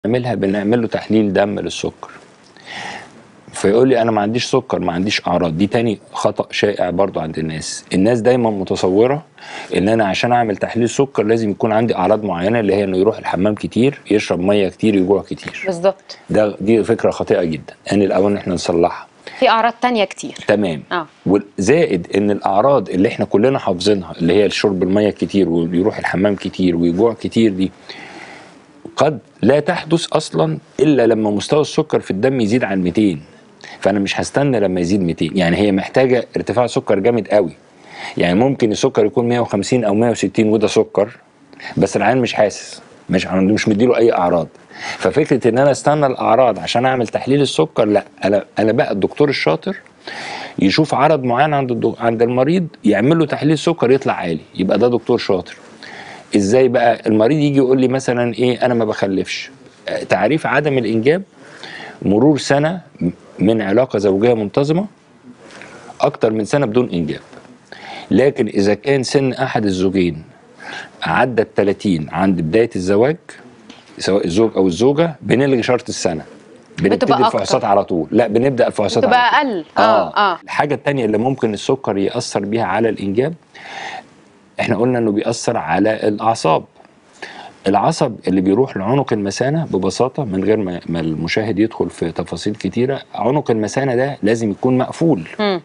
بنعملها بنعمل له تحليل دم للسكر فيقول لي انا ما عنديش سكر ما عنديش اعراض دي تاني خطا شائع برضو عند الناس الناس دايما متصوره ان انا عشان اعمل تحليل سكر لازم يكون عندي اعراض معينه اللي هي انه يروح الحمام كتير يشرب ميه كتير يجوع كتير بالظبط ده دي فكره خاطئه جدا ان الاول احنا نصلحها في اعراض تانية كتير تمام اه زائد ان الاعراض اللي احنا كلنا حافظينها اللي هي الشرب الميه كتير ويروح الحمام كتير ويجوع كتير دي قد لا تحدث اصلا الا لما مستوى السكر في الدم يزيد عن 200 فانا مش هستنى لما يزيد 200 يعني هي محتاجه ارتفاع سكر جامد قوي يعني ممكن السكر يكون 150 او 160 وده سكر بس العيان مش حاسس مش عنده مش مديله اي اعراض ففكره ان انا استنى الاعراض عشان اعمل تحليل السكر لا انا انا بقى الدكتور الشاطر يشوف عرض معين عند الدو... عند المريض يعمل له تحليل سكر يطلع عالي يبقى ده دكتور شاطر ازاي بقى المريض يجي يقول لي مثلا ايه انا ما بخلفش آه، تعريف عدم الانجاب مرور سنه من علاقه زوجيه منتظمه اكتر من سنه بدون انجاب لكن اذا كان سن احد الزوجين عدى ال 30 عند بدايه الزواج سواء الزوج او الزوجه بنلغي شرط السنه بنبتدي بتبقى أكتر. الفحوصات على طول لا بنبدا الفحوصات على تبقى طول. اقل اه اه الحاجه التانية اللي ممكن السكر ياثر بيها على الانجاب احنا قلنا انه بيأثر على الاعصاب العصب اللي بيروح لعنق المثانه ببساطه من غير ما ما المشاهد يدخل في تفاصيل كتيره عنق المثانه ده لازم يكون مقفول مم.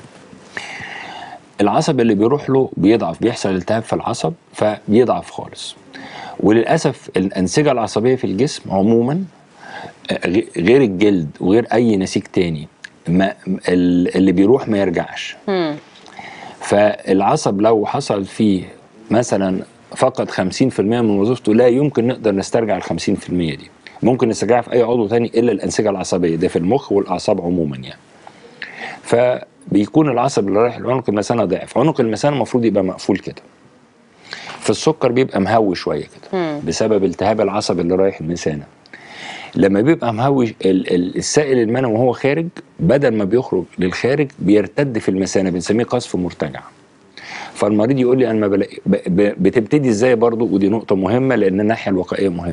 العصب اللي بيروح له بيضعف بيحصل التهاب في العصب فبيضعف خالص وللاسف الانسجه العصبيه في الجسم عموما آه، غ- غير الجلد وغير اي نسيج تاني ما ال- اللي بيروح ما يرجعش مم. فالعصب لو حصل فيه مثلا فقد 50% من وظيفته لا يمكن نقدر نسترجع ال 50% دي ممكن نسترجعها في اي عضو تاني الا الانسجه العصبيه ده في المخ والاعصاب عموما يعني فبيكون العصب اللي رايح لعنق المثانه ضعف عنق المثانه المفروض يبقى مقفول كده في السكر بيبقى مهوي شويه كده مم. بسبب التهاب العصب اللي رايح المثانه لما بيبقى مهوي ال- ال- السائل المنوي وهو خارج بدل ما بيخرج للخارج بيرتد في المثانه بنسميه قصف مرتجع فالمريض يقول لي انا ما بلاقي ب- ب- بتبتدي ازاي برضو ودي نقطه مهمه لان الناحيه الوقائيه مهمه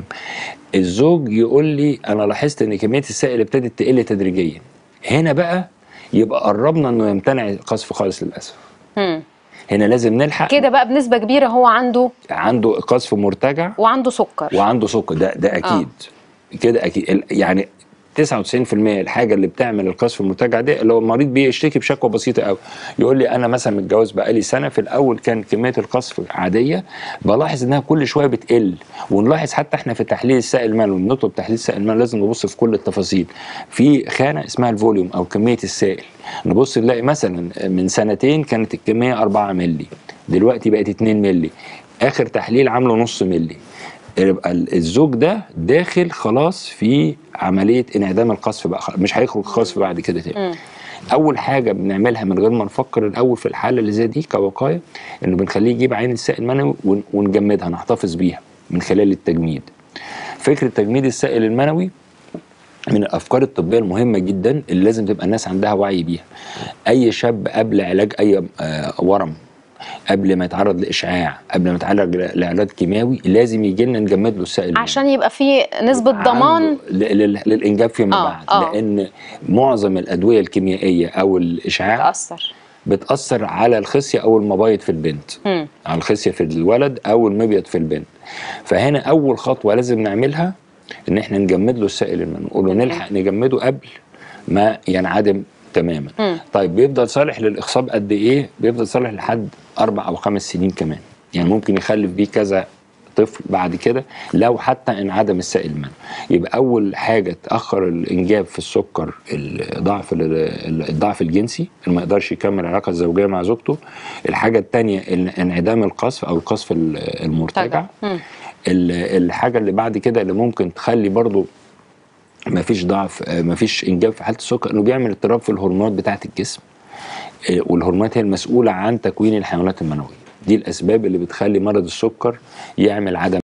الزوج يقول لي انا لاحظت ان كميه السائل ابتدت تقل تدريجيا هنا بقى يبقى قربنا انه يمتنع القصف خالص للاسف مم. هنا لازم نلحق كده بقى بنسبه كبيره هو عنده عنده قصف مرتجع وعنده سكر وعنده سكر ده ده اكيد كده اكيد ال- يعني 99% الحاجه اللي بتعمل القصف المرتجع ده اللي هو المريض بيشتكي بشكوى بسيطه قوي يقول لي انا مثلا متجوز بقالي سنه في الاول كان كميه القصف عاديه بلاحظ انها كل شويه بتقل ونلاحظ حتى احنا في تحليل السائل المنوي بنطلب تحليل السائل المنوي لازم نبص في كل التفاصيل في خانه اسمها الفوليوم او كميه السائل نبص نلاقي مثلا من سنتين كانت الكميه 4 مللي دلوقتي بقت 2 مللي اخر تحليل عامله نص مللي يبقى ال- الزوج ده داخل خلاص في عمليه انعدام القصف بقى خلاص، مش هيخرج قصف بعد كده تاني مم. اول حاجه بنعملها من غير ما نفكر الاول في الحاله اللي زي دي كوقايه انه بنخليه يجيب عين السائل المنوي ون- ونجمدها نحتفظ بيها من خلال التجميد فكره تجميد السائل المنوي من الافكار الطبيه المهمه جدا اللي لازم تبقى الناس عندها وعي بيها اي شاب قبل علاج اي آه، ورم قبل ما يتعرض لاشعاع قبل ما يتعرض لعلاج كيماوي لازم يجي لنا نجمد له السائل المنوي. عشان يبقى في نسبه ضمان عنده ل- لل- للانجاب فيما آه، بعد آه. لان معظم الادويه الكيميائيه او الاشعاع تاثر بتاثر على الخصيه او المبايض في البنت مم. على الخصيه في الولد او المبيض في البنت فهنا اول خطوه لازم نعملها ان احنا نجمد له السائل المنوي نقول له نلحق نجمده قبل ما ينعدم تماما مم. طيب بيفضل صالح للاخصاب قد ايه بيفضل صالح لحد اربع او خمس سنين كمان يعني ممكن يخلف بيه كذا طفل بعد كده لو حتى انعدم السائل المنوي يبقى اول حاجه تاخر الانجاب في السكر الضعف الضعف الجنسي اللي ما يقدرش يكمل العلاقه الزوجيه مع زوجته الحاجه الثانيه انعدام القصف او القصف المرتجع مم. ال- الحاجه اللي بعد كده اللي ممكن تخلي برضو ما فيش ضعف ما فيش انجاب في حاله السكر انه بيعمل اضطراب في الهرمونات بتاعه الجسم آه، والهرمونات هي المسؤوله عن تكوين الحيوانات المنويه دي الاسباب اللي بتخلي مرض السكر يعمل عدم